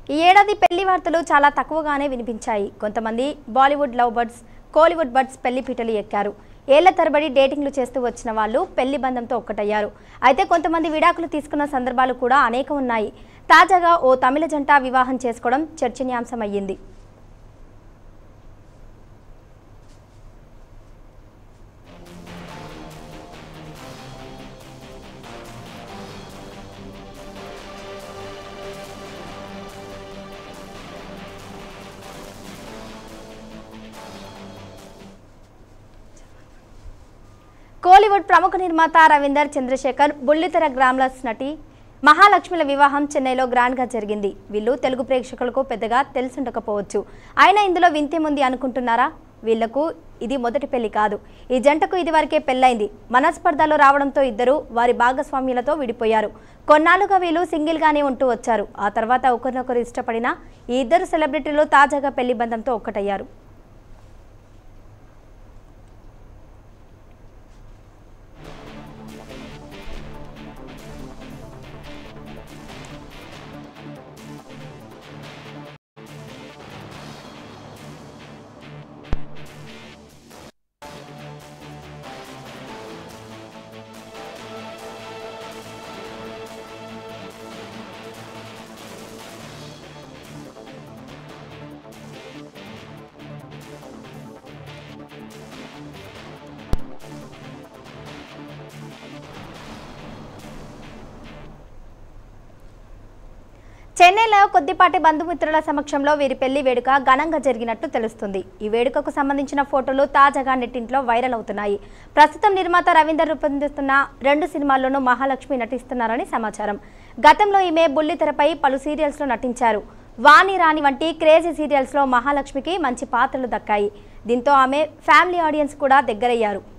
ఈ ఏడాది పెళ్లి వార్తలు చాలా తక్కువగానే వినిపించాయి కొంతమంది Bollywood love birds Kollywood birds పెళ్లి పీటలు ఎక్కారు ఏళ్ల తరబడి డేటింగ్లు చేస్తూ వచ్చిన వాళ్ళు పెళ్లి బంధంతో ఒక్కటయ్యారు అయితే కొంతమంది విడాకులు తీసుకున్న సందర్భాలు కూడా అనేకం ఉన్నాయి తాజాగా ఓ తమిళ జంట వివాహం చేసుకోవడం చర్చనీయాంశమయ్యింది కోలీవుడ్ ప్రముఖ నిర్మాత రవీందర్ చంద్రశేఖర్ బుల్లితెర గ్రామ్లస్ నటి మహాలక్ష్మిల వివాహం చెన్నైలో గ్రాండ్గా జరిగింది వీళ్ళు తెలుగు ప్రేక్షకులకు పెద్దగా తెలిసుండకపోవచ్చు అయినా ఇందులో వింతేముంది అనుకుంటున్నారా వీళ్లకు ఇది మొదటి పెళ్లి కాదు ఈ జంటకు ఇదివరకే పెళ్ళైంది మనస్పర్ధలో రావడంతో ఇద్దరు వారి భాగస్వామ్యులతో విడిపోయారు కొన్నాళ్లుగా వీళ్ళు సింగిల్గానే ఉంటూ వచ్చారు ఆ తర్వాత ఒకరినొకరు ఇష్టపడిన ఈ ఇద్దరు సెలబ్రిటీలు తాజాగా పెళ్లి బంధంతో ఒక్కటయ్యారు చెన్నైలో కొద్దిపాటి బంధుమిత్రుల సమక్షంలో వీరి పెళ్లి వేడుక ఘనంగా జరిగినట్టు తెలుస్తుంది ఈ వేడుకకు సంబంధించిన ఫోటోలు తాజాగా నెట్టింట్లో వైరల్ అవుతున్నాయి ప్రస్తుతం నిర్మాత రవీందర్ రూపొందిస్తున్న రెండు సినిమాల్లోనూ మహాలక్ష్మి నటిస్తున్నారని సమాచారం గతంలో ఈమె బుల్లితెరపై పలు సీరియల్స్లో నటించారు వాణి రాణి వంటి క్రేజీ సీరియల్స్లో మహాలక్ష్మికి మంచి పాత్రలు దక్కాయి దీంతో ఆమె ఫ్యామిలీ ఆడియన్స్ కూడా దగ్గరయ్యారు